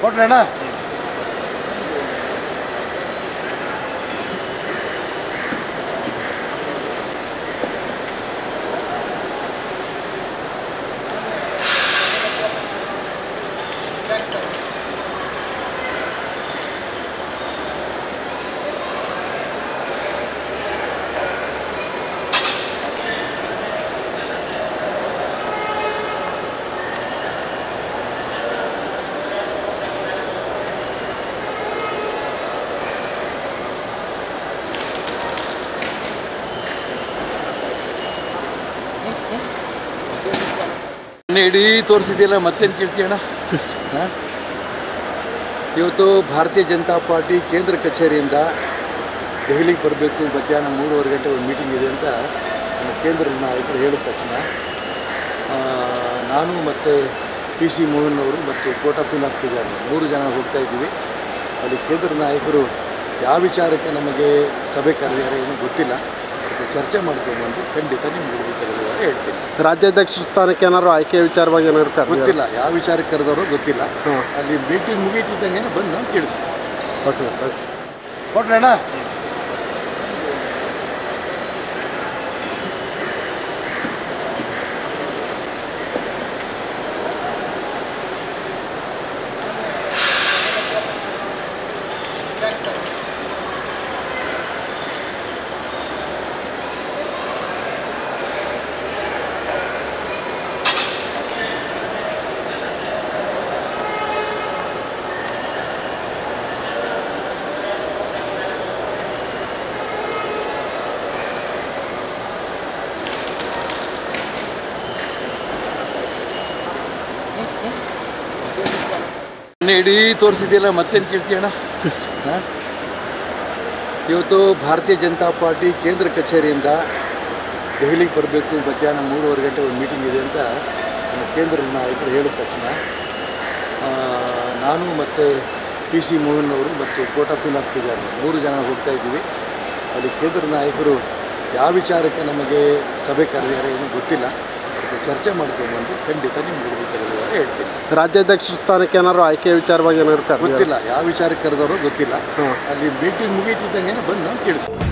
ಕೊಟ್ರಣ್ಣ ಇಡೀ ತೋರಿಸಿದೆಯಲ್ಲ ಮತ್ತೇನು ಕೇಳ್ತೀಯಣ್ಣ ಹಾಂ ಇವತ್ತು ಭಾರತೀಯ ಜನತಾ ಪಾರ್ಟಿ ಕೇಂದ್ರ ಕಚೇರಿಯಿಂದ ದೆಹಲಿಗೆ ಬರಬೇಕು ಮಧ್ಯಾಹ್ನ ಮೂರುವರೆ ಗಂಟೆ ಒಂದು ಮೀಟಿಂಗ್ ಇದೆ ಅಂತ ನಮ್ಮ ಕೇಂದ್ರ ನಾಯಕರು ಹೇಳಿದ ತಕ್ಷಣ ಆ, ನಾನು ಮತ್ತು ಪಿ ಸಿ ಮೋಹನ್ ಅವರು ಮತ್ತು ಕೋಟಾ ಶ್ರೀನಾಥ್ ಪೂಜಾರಿ ಮೂರು ಜನ ಹೋಗ್ತಾ ಇದ್ದೀವಿ ಅಲ್ಲಿ ಕೇಂದ್ರ ನಾಯಕರು ಯಾವ ವಿಚಾರಕ್ಕೆ ನಮಗೆ ಸಭೆ ಕರೆದಿದ್ದಾರೆ ಏನೂ ಗೊತ್ತಿಲ್ಲ ಅದಕ್ಕೆ ಚರ್ಚೆ ಮಾಡ್ಕೊಂಡ್ಬಂದು ಖಂಡಿತ ನಿಮ್ಗೆ ತಿಳಿದಿದ್ದಾರೆ ಹೇಳ್ತೀನಿ ರಾಜ್ಯಾಧ್ಯಕ್ಷ ಸ್ಥಾನಕ್ಕೆ ಏನಾದ್ರು ಆಯ್ಕೆ ವಿಚಾರವಾಗಿ ಏನಾದ್ರು ಕರೆದಿದ್ದಾರೆ ಗೊತ್ತಿಲ್ಲ ಯಾವ ವಿಚಾರಕ್ಕೆ ಕರೆದವರು ಗೊತ್ತಿಲ್ಲ ಹಾಂ ಅಲ್ಲಿ ಮೀಟಿಂಗ್ ಮುಗೀತಿದ್ದಂಗೆ ಬಂದು ನಾವು ತಿಳಿಸ್ತೀವಿ ಓಕೆ ಓಕೆ ಕೊಟ್ರಣ್ಣ ಇಡೀ ತೋರಿಸಿದೆಯಲ್ಲ ಮತ್ತೇನು ಕೇಳ್ತೀಯಣ್ಣ ಹಾಂ ಇವತ್ತು ಭಾರತೀಯ ಜನತಾ ಪಾರ್ಟಿ ಕೇಂದ್ರ ಕಚೇರಿಯಿಂದ ದೆಹಲಿಗೆ ಬರಬೇಕು ಮಧ್ಯಾಹ್ನ ಮೂರುವರೆ ಗಂಟೆ ಒಂದು ಮೀಟಿಂಗ್ ಇದೆ ಅಂತ ನಮ್ಮ ಕೇಂದ್ರ ನಾಯಕರು ಹೇಳಿದ ತಕ್ಷಣ ಆ, ನಾನು ಮತ್ತು ಪಿ ಸಿ ಮೋಹನ್ ಅವರು ಮತ್ತು ಕೋಟಾ ಶ್ರೀನಾಥ್ ಪೂಜಾರಿ ಮೂರು ಜನ ಹೋಗ್ತಾ ಇದ್ದೀವಿ ಅಲ್ಲಿ ಕೇಂದ್ರ ನಾಯಕರು ಯಾವ ವಿಚಾರಕ್ಕೆ ನಮಗೆ ಸಭೆ ಕರೆದಿದ್ದಾರೆ ಏನೂ ಗೊತ್ತಿಲ್ಲ ಅದಕ್ಕೆ ಚರ್ಚೆ ಮಾಡ್ಕೊಂಡ್ಬಂದು ಖಂಡಿತ ನಿಮ್ಗೆ ತಿಳಿದಿದ್ದಾರೆ ಹೇಳ್ತೀನಿ ರಾಜ್ಯಾಧ್ಯಕ್ಷ ಸ್ಥಾನಕ್ಕೆ ಏನಾದ್ರು ಆಯ್ಕೆ ವಿಚಾರವಾಗಿ ಏನಾದ್ರು ಕರೆದಿದ್ದಾರೆ ಗೊತ್ತಿಲ್ಲ ಯಾವ ವಿಚಾರಕ್ಕೆ ಕರೆದವರು ಗೊತ್ತಿಲ್ಲ ಹಾಂ ಅಲ್ಲಿ ಮೀಟಿಂಗ್ ಮುಗೀತಿದ್ದಂಗೆ ಬಂದು ನಾವು ತಿಳಿಸ್ತೀವಿ